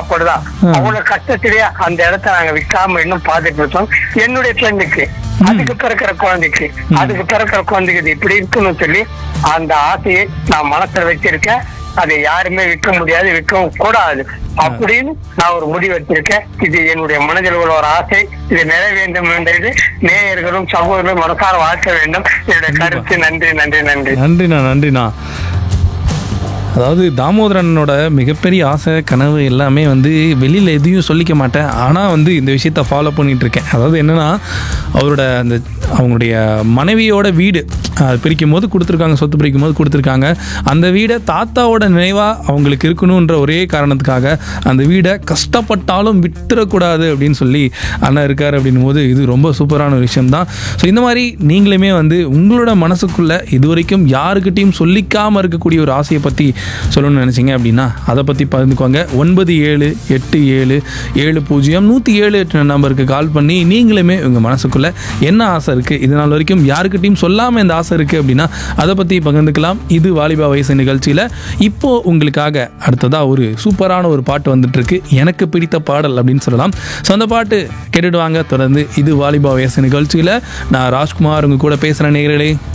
சாப்பாடு தான் அவ்வளவு கஷ்டத்திலேயே அந்த இடத்த நாங்க விற்காம இன்னும் பார்த்துட்டு இருக்கோம் என்னுடைய ஃப்ரெண்டுக்கு அதுக்கு பிறக்கிற குழந்தைக்கு அதுக்கு பிறக்கிற குழந்தைக்கு இது இப்படி இருக்குன்னு சொல்லி அந்த ஆசையை நான் மனசுல வச்சிருக்கேன் அதை யாருமே விற்க முடியாது விற்கவும் கூடாது அப்படின்னு நான் ஒரு முடிவு எடுத்திருக்கேன் இது என்னுடைய மனதில் உள்ள ஒரு ஆசை இது நிறைய வேண்டும் என்றது நேயர்களும் சகோதரர்களும் மனசார வாழ்க்க வேண்டும் என்னுடைய கருத்து நன்றி நன்றி நன்றி நன்றிண்ணா நன்றிண்ணா அதாவது தாமோதரனோட மிகப்பெரிய ஆசை கனவு எல்லாமே வந்து வெளியில் எதையும் சொல்லிக்க மாட்டேன் ஆனால் வந்து இந்த விஷயத்த ஃபாலோ பண்ணிட்டு இருக்கேன் அதாவது என்னென்னா அவரோட அந்த அவங்களுடைய மனைவியோட வீடு அது பிரிக்கும் போது கொடுத்துருக்காங்க சொத்து பிரிக்கும் போது கொடுத்துருக்காங்க அந்த வீடை தாத்தாவோட நினைவாக அவங்களுக்கு இருக்கணுன்ற ஒரே காரணத்துக்காக அந்த வீடை கஷ்டப்பட்டாலும் விட்டுறக்கூடாது அப்படின்னு சொல்லி அண்ணன் இருக்கார் அப்படின்னும் போது இது ரொம்ப சூப்பரான ஒரு விஷயம் தான் ஸோ இந்த மாதிரி நீங்களுமே வந்து உங்களோட மனசுக்குள்ள இது வரைக்கும் யாருக்கிட்டையும் சொல்லிக்காமல் இருக்கக்கூடிய ஒரு ஆசையை பற்றி சொல்லணும்னு நினச்சிங்க அப்படின்னா அதை பற்றி பகிர்ந்துக்கோங்க ஒன்பது ஏழு எட்டு ஏழு ஏழு பூஜ்ஜியம் நூற்றி ஏழு எட்டு நம்பருக்கு கால் பண்ணி நீங்களுமே உங்கள் மனசுக்குள்ளே என்ன ஆசை இருக்குது இது நாள் வரைக்கும் யாருக்கிட்டையும் சொல்லாமல் இந்த ஆசை இருக்குது அப்படின்னா அதை பற்றி பகிர்ந்துக்கலாம் இது வாலிபா வயசு நிகழ்ச்சியில் இப்போது உங்களுக்காக அடுத்ததாக ஒரு சூப்பரான ஒரு பாட்டு வந்துட்டு இருக்கு எனக்கு பிடித்த பாடல் அப்படின்னு சொல்லலாம் ஸோ அந்த பாட்டு கேட்டுட்டு வாங்க தொடர்ந்து இது வாலிபா வயசு நிகழ்ச்சியில் நான் ராஜ்குமார் உங்க கூட பேசுகிறேன் நேயர்களே